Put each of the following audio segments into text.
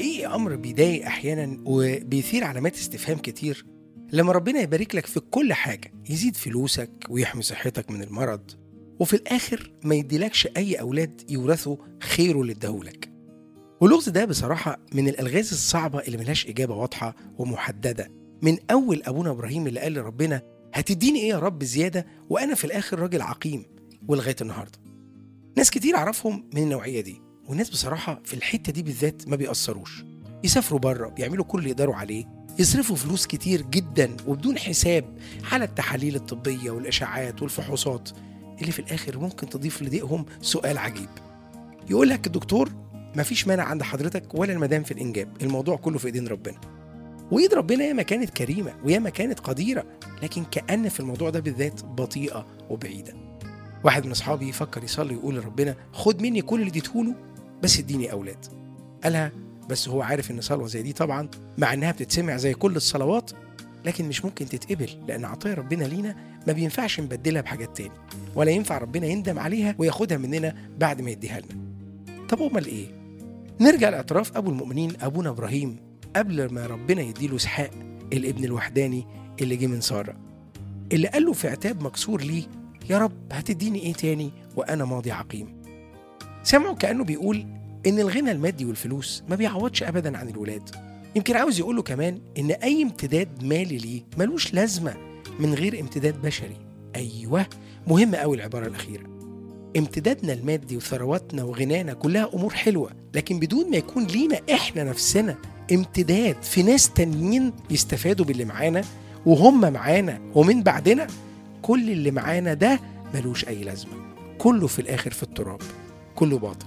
حقيقي أمر بيضايق أحيانا وبيثير علامات استفهام كتير لما ربنا يبارك لك في كل حاجة يزيد فلوسك ويحمي صحتك من المرض وفي الآخر ما يديلكش أي أولاد يورثوا خيره اللي اداهولك واللغز ده بصراحة من الألغاز الصعبة اللي ملهاش إجابة واضحة ومحددة من أول أبونا إبراهيم اللي قال لربنا هتديني إيه يا رب زيادة وأنا في الآخر راجل عقيم ولغاية النهاردة ناس كتير أعرفهم من النوعية دي والناس بصراحة في الحتة دي بالذات ما بيأثروش يسافروا بره بيعملوا كل اللي يقدروا عليه يصرفوا فلوس كتير جدا وبدون حساب على التحاليل الطبية والإشاعات والفحوصات اللي في الآخر ممكن تضيف لديهم سؤال عجيب يقول لك الدكتور مفيش مانع عند حضرتك ولا المدام في الإنجاب الموضوع كله في إيدين ربنا وإيد ربنا ياما كانت كريمة وياما كانت قديرة لكن كأن في الموضوع ده بالذات بطيئة وبعيدة واحد من أصحابي يفكر يصلي يقول لربنا خد مني كل اللي اديتهوله بس اديني أولاد قالها بس هو عارف ان صلوه زي دي طبعا مع انها بتتسمع زي كل الصلوات لكن مش ممكن تتقبل لان عطايا ربنا لينا ما بينفعش نبدلها بحاجات تاني ولا ينفع ربنا يندم عليها وياخدها مننا بعد ما يديها لنا طب امال ايه نرجع لاعتراف ابو المؤمنين ابونا ابراهيم قبل ما ربنا يديله اسحاق الابن الوحداني اللي جه من ساره اللي قال له في عتاب مكسور ليه يا رب هتديني ايه تاني وانا ماضي عقيم سمعوا كانه بيقول ان الغنى المادي والفلوس ما بيعوضش ابدا عن الولاد يمكن عاوز يقول له كمان ان اي امتداد مالي ليه ملوش لازمه من غير امتداد بشري ايوه مهمه قوي العباره الاخيره امتدادنا المادي وثرواتنا وغنانا كلها امور حلوه لكن بدون ما يكون لينا احنا نفسنا امتداد في ناس تانيين يستفادوا باللي معانا وهم معانا ومن بعدنا كل اللي معانا ده ملوش اي لازمه كله في الاخر في التراب كله باطل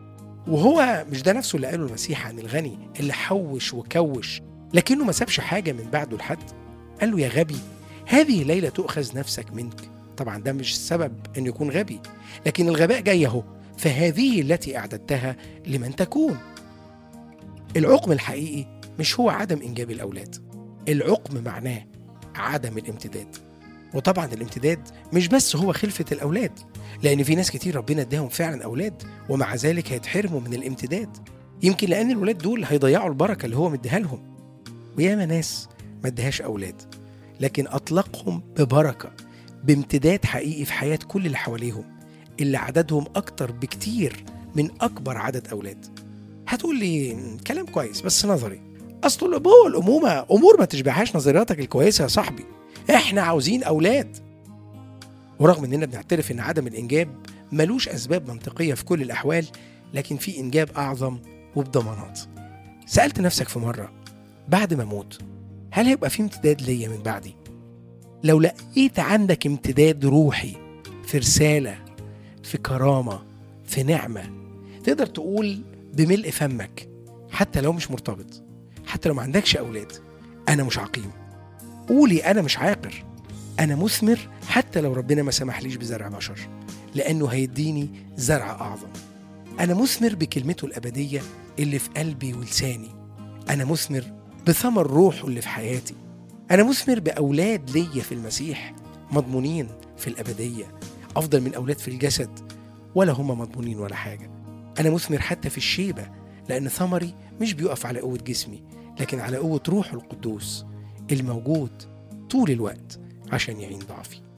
وهو مش ده نفسه اللي قاله المسيح عن الغني اللي حوش وكوش لكنه ما سابش حاجة من بعده لحد قال له يا غبي هذه ليلة تؤخذ نفسك منك طبعا ده مش السبب انه يكون غبي لكن الغباء جاي اهو فهذه التي اعددتها لمن تكون العقم الحقيقي مش هو عدم انجاب الاولاد العقم معناه عدم الامتداد وطبعا الامتداد مش بس هو خلفة الأولاد لأن في ناس كتير ربنا اداهم فعلا أولاد ومع ذلك هيتحرموا من الامتداد يمكن لأن الولاد دول هيضيعوا البركة اللي هو مديها لهم وياما ناس ما ادهاش أولاد لكن أطلقهم ببركة بامتداد حقيقي في حياة كل اللي حواليهم اللي عددهم أكتر بكتير من أكبر عدد أولاد هتقول لي كلام كويس بس نظري أصل الأبوة والأمومة أمور ما تشبهاش نظرياتك الكويسة يا صاحبي احنا عاوزين اولاد ورغم اننا بنعترف ان عدم الانجاب ملوش اسباب منطقيه في كل الاحوال لكن في انجاب اعظم وبضمانات سالت نفسك في مره بعد ما اموت هل هيبقى في امتداد ليا من بعدي لو لقيت عندك امتداد روحي في رساله في كرامه في نعمه تقدر تقول بملء فمك حتى لو مش مرتبط حتى لو ما عندكش اولاد انا مش عقيم قولي أنا مش عاقر أنا مثمر حتى لو ربنا ما سمحليش بزرع بشر لأنه هيديني زرع أعظم أنا مثمر بكلمته الأبدية اللي في قلبي ولساني أنا مثمر بثمر روحه اللي في حياتي أنا مثمر بأولاد ليا في المسيح مضمونين في الأبدية أفضل من أولاد في الجسد ولا هم مضمونين ولا حاجة أنا مثمر حتى في الشيبة لأن ثمري مش بيقف على قوة جسمي لكن على قوة روحه القدوس الموجود طول الوقت عشان يعين ضعفي